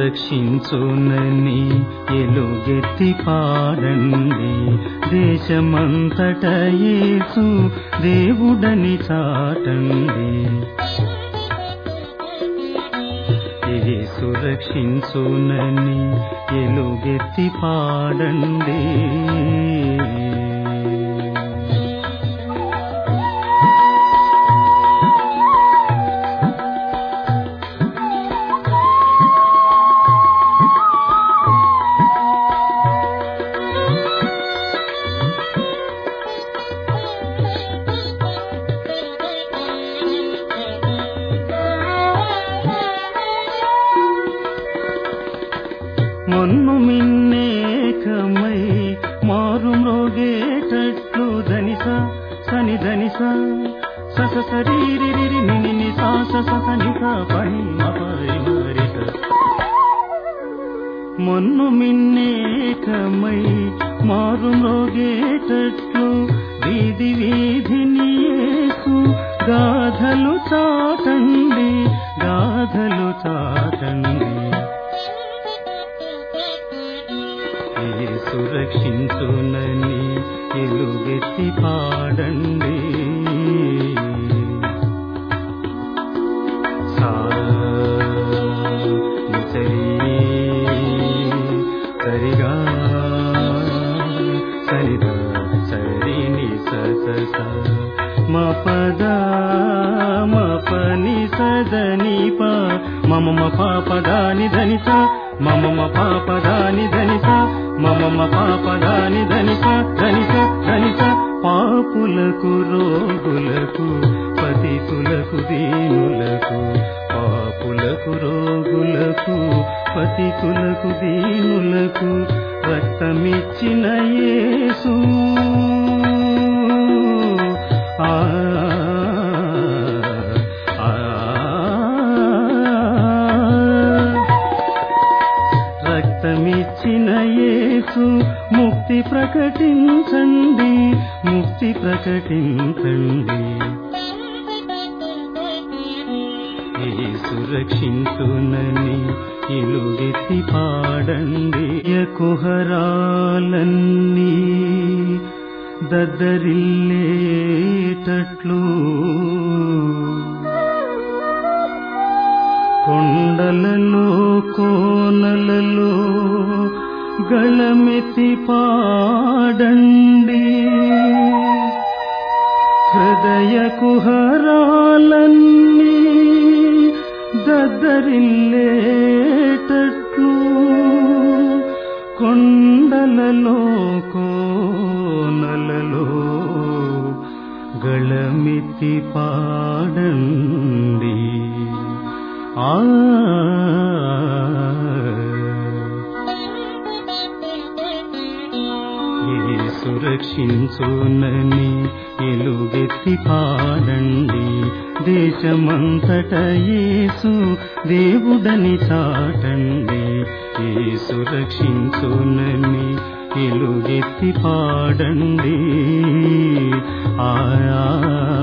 రక్షించునని ఎలుగెత్తి పాడండి దేశమంతట యేసు దేవుడని చాటండి యేసు రక్షించునని ఎలుగెత్తి పాడండి మొన్ను మిన్నేకమై మారు మ్రోగేటట్లు ధనిస సని ధనిస సస శరీరి నిని సాస సనిస పని మపరి మరిస మొన్ను మిన్నేకమై మారు మ్రోగేటట్లు వీధి వీధిని యేసు గాథలు చాటండి గాథలు చాటండి యేసు రక్షించునని ఎలుగెత్తి పాడండి సా నిసరి సరిగా సరిద సరి ని స స స మ పద మ పని సదని ప మమ మ పాపదాని ధనిస మమ మ పాపదాని ధనిస మమ మ పాపదాని ధనిస ధనిస ధనిస పాపులకు రోగులకు పతితులకు దీనులకు పాపులకు రోగులకు పతితులకు దీనులకు రక్తమిచ్చిన యేసు ఆ ఆ, రక్తమిచ్చిన యేసు ముక్తి ప్రకటించండి ముక్తి ప్రకటించండి యేసు రక్షించునని ఇలుగెత్తి పాడండి కుహరాలన్నీ దద్దరిల్లేటట్లు కొండలలో కోనలలో గళమెత్తి పాడండి హృదయ కుహరాలన్నీ దద్దరిల్లేటట్లు కొండలలో కోనలలో గళమితి పాడండి ఆ యేసు రక్షించునని ఎలుగెత్తి పాడండి దేశమంతట యేసు దేవుడని చాటండి యేసు రక్షించునని ఎలుగెత్తి పాడండి ఆ